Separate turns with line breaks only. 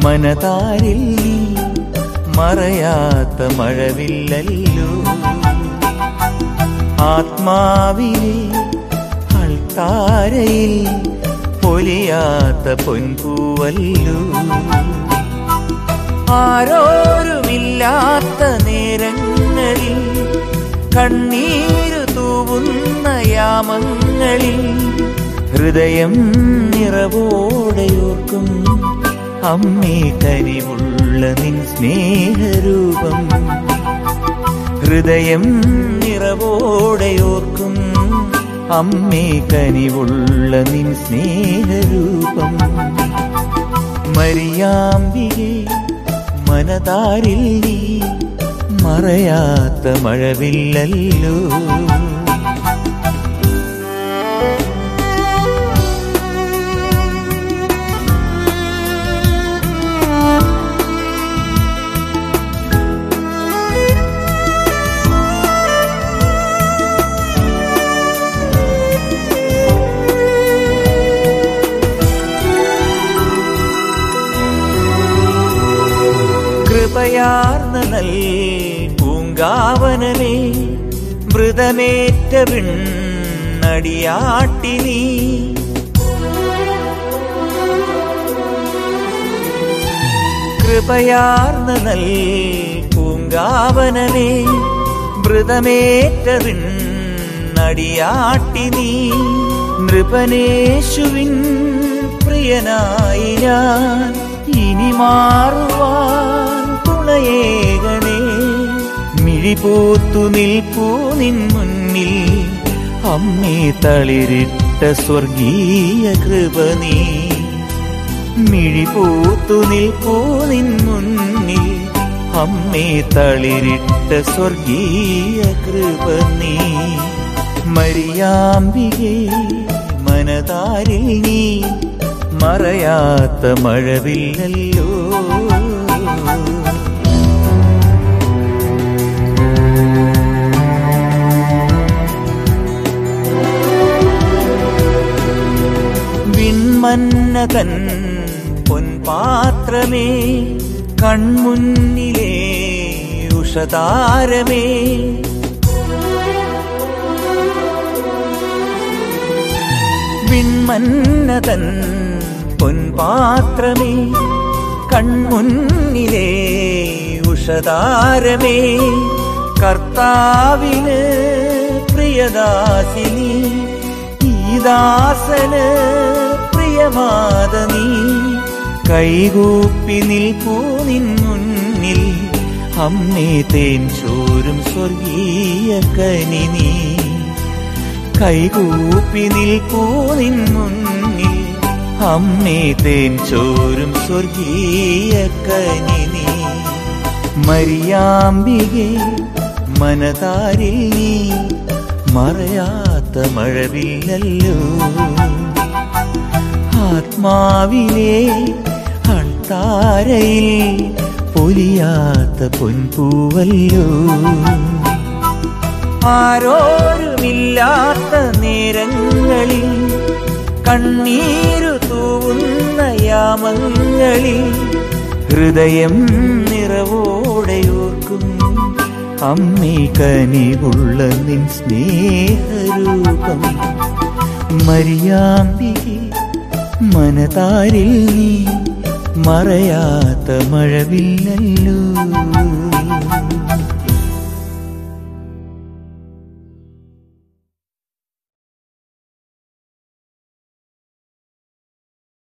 മനതാരിൽ നീ മറയാത്ത മഴവില്ലല്ലോ ആത്മാവിലെ അൾത്താരയിൽ പൊലിയാത്ത പൊൻപൂവല്ലോ ആരോരുമില്ലാത്ത നേരങ്ങളിൽ കണ്ണീരു തൂവുന്ന യാമങ്ങളിൽ ഹൃദയം നിറവോടെയോർക്കും അമ്മേ കനിവുള്ള നിൻ സ്നേഹരൂപം ഹൃദയം നിറവോടെയോർക്കും അമ്മേ കനിവുള്ള നിൻ സ്നേഹരൂപം മരിയാമ്പികെ മനതാരിൽ നീ മറയാത്ത മഴവില്ലല്ലോ കൃപയാർന്ന നൽ പൂങ്കാവനമേ മൃതമേറ്റ വിണ്ണടിയാട്ടി നീ കൃപയാർന്ന നൽ പൂങ്കാവനമേ മൃതമേറ്റ വിണ്ണടിയാട്ടി നീ നൃപനേശുവിൻ പ്രിയനായി ഞാൻ ഇനി മാറുവാൻ തുണയേകണേ മിഴിപൂത്തു നിൽപ്പൂ നിൻ മുന്നിൽ അമ്മേ തളിരിട്ട സ്വർഗീയ കൃപ നീ മിഴിപൂത്തു നിൽപ്പൂ നിൻ മുന്നിൽ അമ്മേ തളിരിട്ട സ്വർഗീയ കൃപ നീ മരിയാമ്പികെ മനതാരിൽ നീ മറയാത്ത മഴവില്ലല്ലോ വിൺമന്നതൻ പൊൻപാത്രമേ കൺമുന്നിലേ ഉഷതാരമേ വിൺമന്നതൻ പൊൻപാത്രമേ കൺമുന്നിലേ ഉഷതാരമേ കർത്താവിന് പ്രിയദാസിനി ഈ ദാസന് പ്രിയമാത നീ കൈകൂപ്പി നിൽപ്പൂ നിൻ മുന്നിൽ അമ്മേ തേൻ ചോരും സ്വർഗീയ കനി നീ കൈകൂപ്പി നിൽപ്പൂ നിൻ മുന്നിൽ അമ്മേ തേൻ ചോരും സ്വർഗീയ കനി നീ മരിയാമ്പികെ മനതാരിൽ നീ മറയാത്ത മഴവില്ലല്ലോ ആത്മാവിലെ അൾത്താരയിൽ പൊലിയാത്ത പൊൻപൂവല്ലോ ആരോരുമില്ലാത്ത നേരങ്ങളിൽ കണ്ണീരു തൂവുന്ന യാമങ്ങളിൽ ഹൃദയം നിറവോടെയോർക്കും അമ്മേ കനിവുള്ള നിൻ സ്നേഹരൂപം മരിയാമ്പികെ മനതാരിൽ നീ മറയാത്ത മഴവില്ലല്ലോ